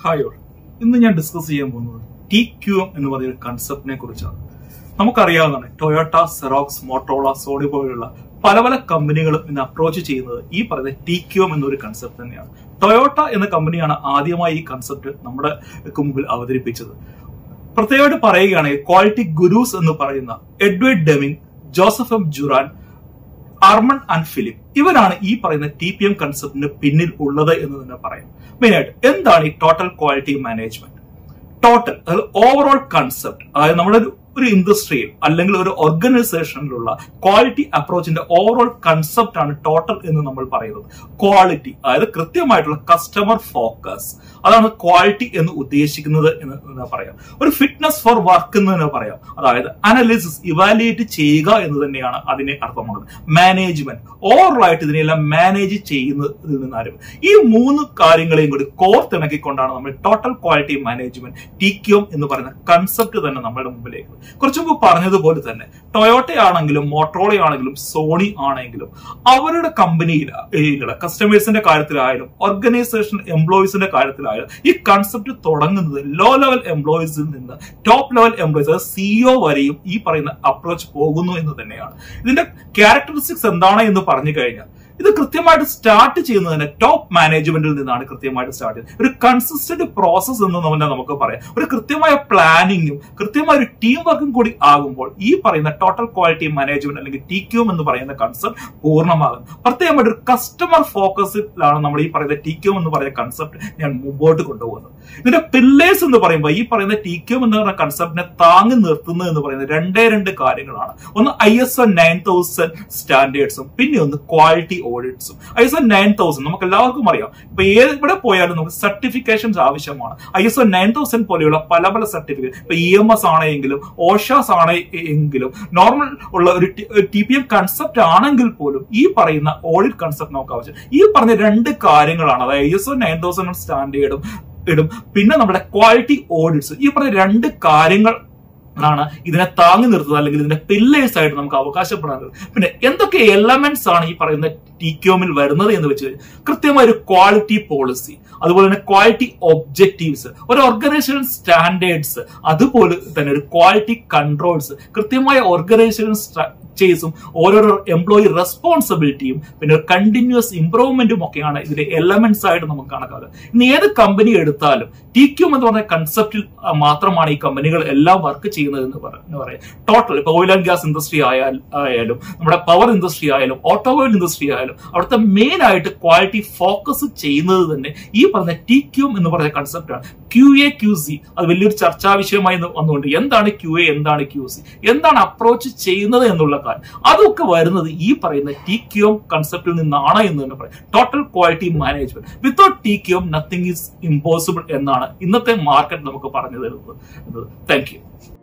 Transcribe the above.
hi all ഇന്ന് ഞാൻ discuss ചെയ്യാൻ പോകുന്നത് ടി ക്യു എം എന്ന് പറയുന്ന കൺസെപ്റ്റിനെ കുറിച്ചാണ് നമുക്കറിയാവുന്നതാണ് ടൊയോട്ട സെറോക്സ് മോട്ടോള സോണി പോലുള്ള പല പല കമ്പനികളും ഇന്ന് അപ്രോച്ച് ചെയ്യുന്നത് ഈ പറയുന്ന ടി ക്യു എം എന്നൊരു കൺസെപ്റ്റ് തന്നെയാണ് ടൊയോട്ട എന്ന കമ്പനിയാണ് ആദ്യമായി ഈ കൺസെപ്റ്റ് നമ്മുടെ മുമ്പിൽ അവതരിപ്പിച്ചത് പ്രത്യേകമായിട്ട് പറയുകയാണെങ്കിൽ ക്വാളിറ്റി ഗുരൂസ് എന്ന് പറയുന്ന Edward Deming Joseph M Juran Armand and Philip ഇവരാണ് ഈ പറയുന്ന ടി പി എം കൺസെപ്റ്റിന് പിന്നിൽ ഉള്ളത് എന്ന് തന്നെ പറയാം മെയിൻ ആയിട്ട് എന്താണ് ഈ ടോട്ടൽ ക്വാളിറ്റി മാനേജ്മെന്റ് ടോട്ടൽ അതായത് ഓവറോൾ കൺസെപ്റ്റ് അതായത് നമ്മുടെ ഒരു ഒരു ഇൻഡസ്ട്രിയിൽ അല്ലെങ്കിൽ ഒരു ഓർഗനൈസേഷനിലുള്ള ക്വാളിറ്റി അപ്രോച്ചിന്റെ ഓവറോൾ കൺസെപ്റ്റ് ആണ് ടോട്ടൽ എന്ന് നമ്മൾ പറയുന്നത് ക്വാളിറ്റി അതായത് കൃത്യമായിട്ടുള്ള കസ്റ്റമർ ഫോക്കസ് അതാണ് ക്വാളിറ്റി എന്ന് ഉദ്ദേശിക്കുന്നത് എന്ന് എന്ന് പറയാം ഒരു ഫിറ്റ്നസ് ഫോർ വർക്ക് എന്ന് തന്നെ പറയാം അതായത് അനലിസിസ് ഇവാലുവേറ്റ് ചെയ്യുക എന്ന് തന്നെയാണ് അതിനെ അർത്ഥമാക്കുന്നത് മാനേജ്മെന്റ് ഓവറോൾ ആയിട്ട് ഇതിനെല്ലാം മാനേജ് ചെയ്യുന്നതിൽ നിന്ന് ആരംഭം ഈ മൂന്ന് കാര്യങ്ങളെയും കൂടി കോർത്തിണക്കിക്കൊണ്ടാണ് നമ്മൾ total quality management T Q M എന്ന് പറയുന്ന കൺസെപ്റ്റ് തന്നെ നമ്മുടെ മുമ്പിലേക്ക് കുറച്ചു മുമ്പ് പറഞ്ഞതുപോലെ തന്നെ ടൊയോട്ട ആണെങ്കിലും മോട്ടോള ആണെങ്കിലും സോണി ആണെങ്കിലും അവരുടെ കമ്പനിയിൽ കസ്റ്റമേഴ്സിന്റെ കാര്യത്തിലായാലും ഓർഗനൈസേഷൻ എംപ്ലോയീസിന്റെ കാര്യത്തിലായാലും ഈ കൺസെപ്റ്റ് തുടങ്ങുന്നത് ലോ ലെവൽ എംപ്ലോയീസിൽ നിന്ന് ടോപ്പ് ലെവൽ എംപ്ലോയീസ് അതായത് സിഇഒ വരെയും ഈ പറയുന്ന അപ്രോച്ച് പോകുന്നു എന്ന് തന്നെയാണ് ഇതിന്റെ ക്യാരക്ടറിസ്റ്റിക്സ് എന്താണ് എന്ന് പറഞ്ഞു കഴിഞ്ഞാൽ ഇത് കൃത്യമായിട്ട് സ്റ്റാർട്ട് ചെയ്യുന്നത് തന്നെ ടോപ്പ് മാനേജ്മെന്റിൽ നിന്നാണ് കൃത്യമായിട്ട് സ്റ്റാർട്ട് ചെയ്യുന്നത് ഒരു കൺസിസ്റ്റന്റ് പ്രോസസ് എന്ന് തന്നെ നമുക്ക് പറയാം ഒരു കൃത്യമായ പ്ലാനിങ്ങും കൃത്യമായ ഒരു ടീം വർക്കും കൂടി ആകുമ്പോൾ ഈ പറയുന്ന ടോട്ടൽ ക്വാളിറ്റി മാനേജ്മെന്റ് അല്ലെങ്കിൽ ടി ക്യൂം എന്ന് പറയുന്ന കൺസെപ്റ്റ് പൂർണ്ണമാകും പ്രത്യേകമായിട്ട് ഒരു കസ്റ്റമർ ഫോക്കസിലാണ് നമ്മൾ ഈ പറയുന്ന ടി ക്യൂം എന്ന് പറയുന്ന കൺസെപ്റ്റ് ഞാൻ മുമ്പോട്ട് കൊണ്ടുപോകുന്നത് ഇതിന്റെ പില്ലേഴ്സ് എന്ന് പറയുമ്പോൾ ഈ പറയുന്ന ടി ക്യൂം എന്ന് പറയുന്ന കൺസെപ്റ്റിനെ താങ്ങി നിർത്തുന്നത് എന്ന് പറയുന്നത് രണ്ടേ രണ്ട് കാര്യങ്ങളാണ് ഒന്ന് I S O nine thousand സ്റ്റാൻഡേർഡ്സും പിന്നെ ഒന്ന് ക്വാളിറ്റി ഓഡിറ്റ്സും I S O nine thousand നമുക്ക് എല്ലാവർക്കും അറിയാം ഇപ്പൊ ഏത് ഇവിടെ പോയാലും നമുക്ക് സർട്ടിഫിക്കേഷൻസ് ആവശ്യമാണ് I S O nine thousand പോലെയുള്ള പല പല സർട്ടിഫിക്കറ്റ് ഇപ്പൊ ഇ എം എസ് ആണെങ്കിലും ഓഷാസ് ആണെങ്കിലും നോർമൽ ഉള്ള ഒരു ടി പി എം കൺസെപ്റ്റ് ആണെങ്കിൽ പോലും ഈ പറയുന്ന ഓഡിറ്റ് കൺസെപ്റ്റ് നമുക്ക് ആവശ്യം ഈ പറഞ്ഞ രണ്ട് കാര്യങ്ങളാണ് അതായത് I S O nine thousand സ്റ്റാൻഡേർഡും ഇടും പിന്നെ നമ്മുടെ ക്വാളിറ്റി ഓഡിറ്റ്സ് ഈ പറഞ്ഞ രണ്ട് കാര്യങ്ങൾ ആണ് ഇതിനെ താങ്ങി നിർത്തുന്നത് അല്ലെങ്കിൽ ഇതിന്റെ പില്ലേഴ്സ് ആയിട്ട് നമുക്ക് അവകാശപ്പെടാറുള്ളത് പിന്നെ എന്തൊക്കെ എലമെന്റ്സ് ആണ് ഈ പറയുന്ന ടി ക്യോമിൽ വരുന്നത് എന്ന് വെച്ച് കൃത്യമായ ഒരു ക്വാളിറ്റി പോളിസി അതുപോലെ തന്നെ ക്വാളിറ്റി ഒബ്ജക്റ്റീവ്സ് ഒരു ഓർഗനൈസേഷൻ സ്റ്റാൻഡേർഡ്സ് അതുപോലെ തന്നെ ഒരു ക്വാളിറ്റി കൺട്രോൾസ് കൃത്യമായ ഓർഗനൈസേഷൻ സ്ട്രക്ചേഴ്സും ഓരോരോ എംപ്ലോയി റെസ്പോൺസിബിലിറ്റിയും പിന്നെ ഒരു കണ്ടിന്യൂസ് ഇംപ്രൂവ്മെന്റും ഒക്കെയാണ് ഇതിന്റെ എലമെന്റ്സ് ആയിട്ട് നമുക്ക് കണക്കാക്കുക ഇന്ന് ഏത് കമ്പനി എടുത്താലും ടി ക്യൂം എന്ന് പറഞ്ഞ കൺസെപ്റ്റിൽ മാത്രമാണ് ഈ കമ്പനികൾ എല്ലാം വർക്ക് ചെയ്യുന്നത് എന്ന് പറയാം ടോട്ടൽ ഇപ്പൊ ഓയിൽ ആൻഡ് ഗ്യാസ് ഇൻഡസ്ട്രി ആയാലും നമ്മുടെ പവർ ഇൻഡസ്ട്രി ആയാലും ഓട്ടോമൊബൈൽ ഇൻഡസ്ട്രി ആയാലും അവിടുത്തെ മെയിൻ ആയിട്ട് ക്വാളിറ്റി ഫോക്കസ് ചെയ്യുന്നത് തന്നെ ഈ പറഞ്ഞ ടി ക്യൂം എന്ന് പറഞ്ഞ കൺസെപ്റ്റാണ് ക്യു എ ക്യു സി അത് വലിയൊരു ചർച്ചാ വിഷയമായി വന്നുകൊണ്ട് എന്താണ് ക്യു എ എന്താണ് ക്യു സി എന്താണ് അപ്രോച്ച് ചെയ്യുന്നത് എന്നുള്ള കാര്യം അതൊക്കെ വരുന്നത് ഈ പറയുന്ന ടി ക്യൂം കൺസെപ്റ്റിൽ നിന്നാണ് എന്ന് തന്നെ പറയാം total quality management without T Q M nothing is impossible എന്നാണ് ഇന്നത്തെ മാർക്കറ്റ് നമുക്ക് പറഞ്ഞു തരുന്നത് താങ്ക് യു